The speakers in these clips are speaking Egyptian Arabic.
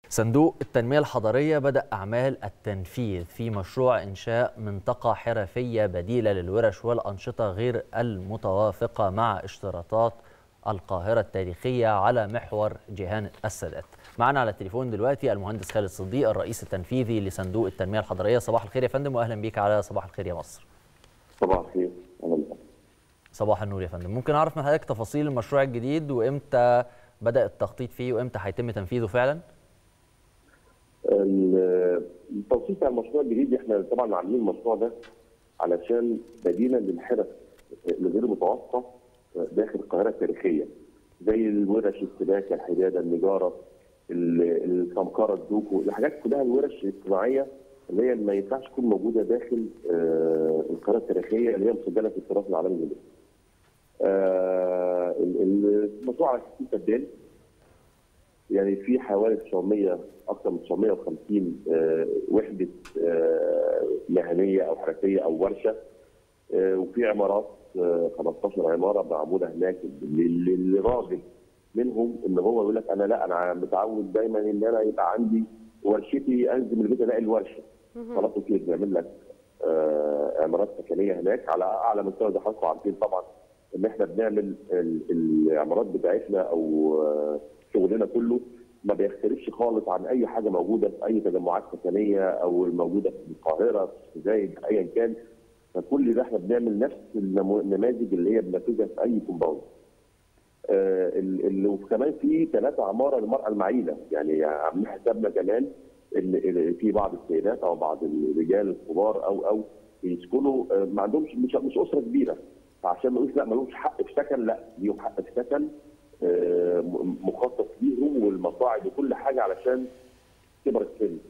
صندوق التنمية الحضرية بدأ أعمال التنفيذ في مشروع إنشاء منطقة حرفية بديلة للورش والأنشطة غير المتوافقة مع اشتراطات القاهرة التاريخية على محور جيهان السادات معنا على التليفون دلوقتي المهندس خالد صديق الرئيس التنفيذي لصندوق التنمية الحضرية صباح الخير يا فندم وأهلا بيك على صباح الخير يا مصر صباح الخير أهلا صباح النور يا فندم ممكن أعرف من حضرتك تفاصيل المشروع الجديد وإمتى بدأ التخطيط فيه وإمتى هيتم تنفيذه فعلا؟ التوصيف بتاع المشروع الجديد احنا طبعا عاملين المشروع ده علشان بديلا للحرف الغير متوافقه داخل القاهره التاريخيه زي الورش السباكه الحداده النجاره السمكره الدوكو الحاجات كلها الورش الصناعيه اللي هي ما ينفعش تكون موجوده داخل القاهره التاريخيه اللي هي مسجله في التراث العالمي اليونسكو. المشروع على 60 فدان يعني في حوالي 900 اكثر من 950 وحده مهنيه او حرفيه او ورشه وفي عمارات 15 عماره معموله هناك للراجل منهم ان هو يقول لك انا لا انا متعود دايما ان انا يبقى عندي ورشتي انزل من البيت الاقي الورشه خلاص كده بيعمل لك عمارات سكنيه هناك على اعلى مستوى زي حضراتكم عارفين طبعا ان احنا بنعمل العمارات بتاعتنا او شغلنا كله ما بيختلفش خالص عن اي حاجه موجوده في اي تجمعات سكنيه او الموجوده في القاهره في زايد ايا كان فكل ده احنا بنعمل نفس النماذج اللي هي بننفذها في اي كومباوند. آه وكمان في ثلاثه عماره للمراه المعيله يعني عاملين حسابنا كمان ان في بعض السيدات او بعض الرجال الكبار او او يسكنوا آه ما عندهمش مش, مش اسره كبيره فعشان ما نقولش لا ما لهمش حق في سكن لا ليهم حق في سكن آه مخصص ليهم والمصاعد وكل حاجه علشان كبر السن.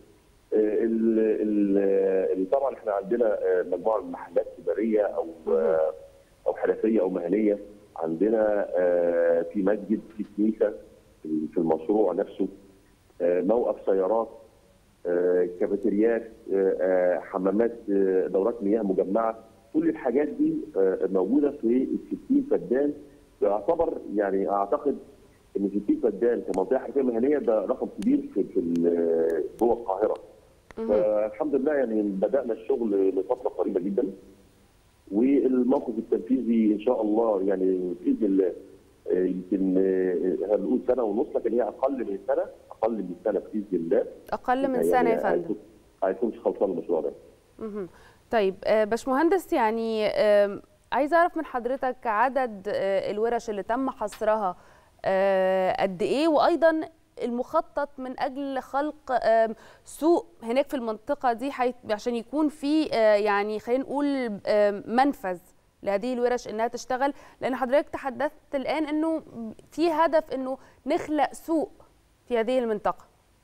طبعا احنا عندنا مجموعه من محلات تجاريه او او حرفيه او مهنيه عندنا في مسجد في كنيسه في المشروع نفسه موقف سيارات كافيتريات حمامات دورات مياه مجمعه كل الحاجات دي موجوده في ال 60 فدان يعتبر يعني اعتقد ان 60 فدان كمنطقه حرفيه مهنيه ده رقم كبير في في جوه القاهره. فالحمد لله يعني بدانا الشغل لفتره قريبه جدا والموقف التنفيذي ان شاء الله يعني باذن الله يمكن هنقول سنه ونص لكن هي اقل من سنه اقل من سنه باذن الله اقل من سنه يا فندم هيكون خلصان المشروع ده. طيب باشمهندس يعني عايز اعرف من حضرتك عدد الورش اللي تم حصرها قد ايه وايضا المخطط من اجل خلق سوق هناك في المنطقه دي عشان يكون في يعني خلينا نقول منفذ لهذه الورش انها تشتغل لان حضرتك تحدثت الان انه في هدف انه نخلق سوق في هذه المنطقه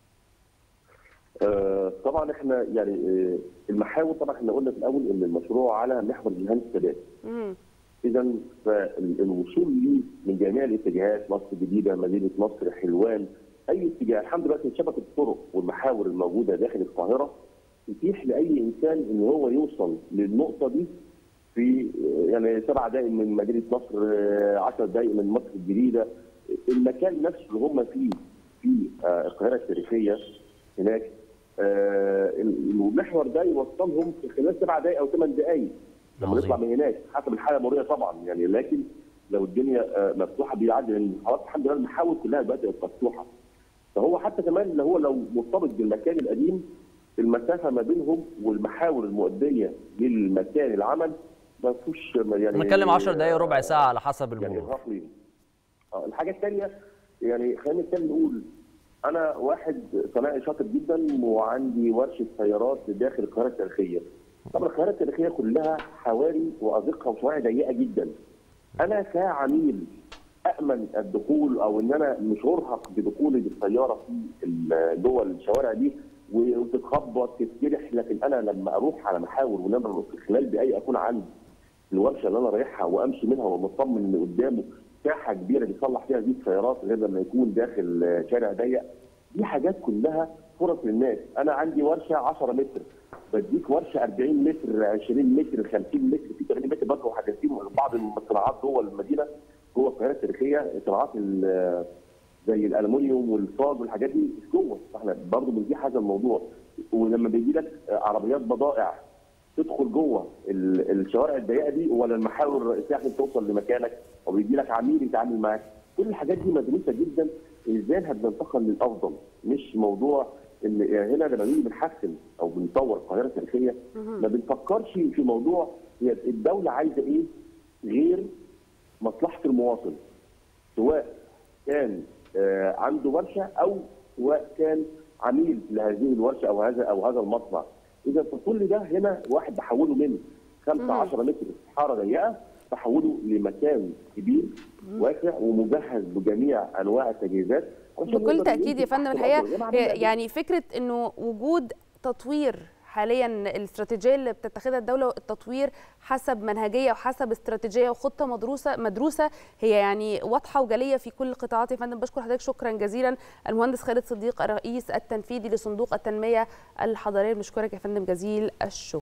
طبعا احنا يعني المحاور طبعا احنا قلنا في الاول ان المشروع على محور جيهان السادات اذا فالوصول ليه من جميع الاتجاهات مصر الجديده مدينه نصر حلوان اي اتجاه الحمد لله شبكه الطرق والمحاور الموجوده داخل القاهره تتيح لاي انسان ان هو يوصل للنقطه دي في يعني سبع دقائق من مدينه نصر 10 دقائق من مصر الجديده المكان نفسه اللي هم فيه في القاهره التاريخيه هناك المحور ده يوصلهم في خلال سبع دقائق او ثمان دقائق لما نطلع من هناك حسب الحاله المروريه طبعا يعني لكن لو الدنيا مفتوحه بيعدي لان خلاص الحمد لله المحاور كلها دلوقتي مفتوحه فهو حتى كمان اللي هو لو مرتبط بالمكان القديم المسافه ما بينهم والمحاور المؤديه للمكان العمل ما فيهوش يعني بنتكلم 10 دقائق ربع ساعه على حسب المرور يعني الحاجه الثانيه يعني خلينا نتكلم نقول انا واحد صناعي شاطر جدا وعندي ورشه سيارات داخل القاهره التاريخيه طبعا القاهره التاريخيه كلها حواري وازقه وشوارع ضيقه جدا انا كعميل امن الدخول او ان انا مش ارهق بدخولي بالسياره في جوه الشوارع دي وتتخبط تتجرح لكن انا لما اروح على محاور ولما في خلال دقائق اكون عندي الورشه اللي انا رايحها وامشي منها ومطمن ان قدامه مساحه كبيره بيصلح فيها دي السيارات غير لما يكون داخل شارع ضيق دي حاجات كلها فرص للناس انا عندي ورشه 10 متر بديك ورشه 40 متر 20 متر 50 متر في 80 متر برضه وحاجات بعض الصناعات جوه المدينه جوه القاهره التاريخيه صناعات زي الالومنيوم والصاج والحاجات دي مش جوه فاحنا برضه بنزيح هذا الموضوع ولما بيجي لك عربيات بضائع تدخل جوه ال- الشوارع الضيقه دي ولا المحاور الرئيسيه عشان توصل لمكانك او بيجي لك عميل يتعامل معاك كل الحاجات دي مدروسه جدا ازاي هتنتقل للافضل مش موضوع ان يعني هنا لما بنيجي بنحسن او بنطور القاهره التاريخيه ما بنفكرش في موضوع هي الدوله عايزه ايه غير مصلحه المواطن سواء كان آه، عنده ورشه او سواء كان عميل لهذه الورشه او هذا او هذا المصنع اذا فكل ده هنا واحد بحوله من 5 10 متر حاره ضيقه بحوله لمكان كبير واسع ومجهز بجميع انواع التجهيزات علشان بكل يقدر تاكيد يا ينتج فندم تحت الحقيقه الأرض. زي ما هي- عملنا قبل يعني فكره انه وجود تطوير حاليا الاستراتيجيه اللي بتتخذها الدوله التطوير حسب منهجيه وحسب استراتيجيه وخطه مدروسه مدروسه هي يعني واضحه وجليه في كل القطاعات يا فندم بشكر حضرتك شكرا جزيلا المهندس خالد صديق الرئيس التنفيذي لصندوق التنميه الحضريه بنشكرك يا فندم جزيل الشكر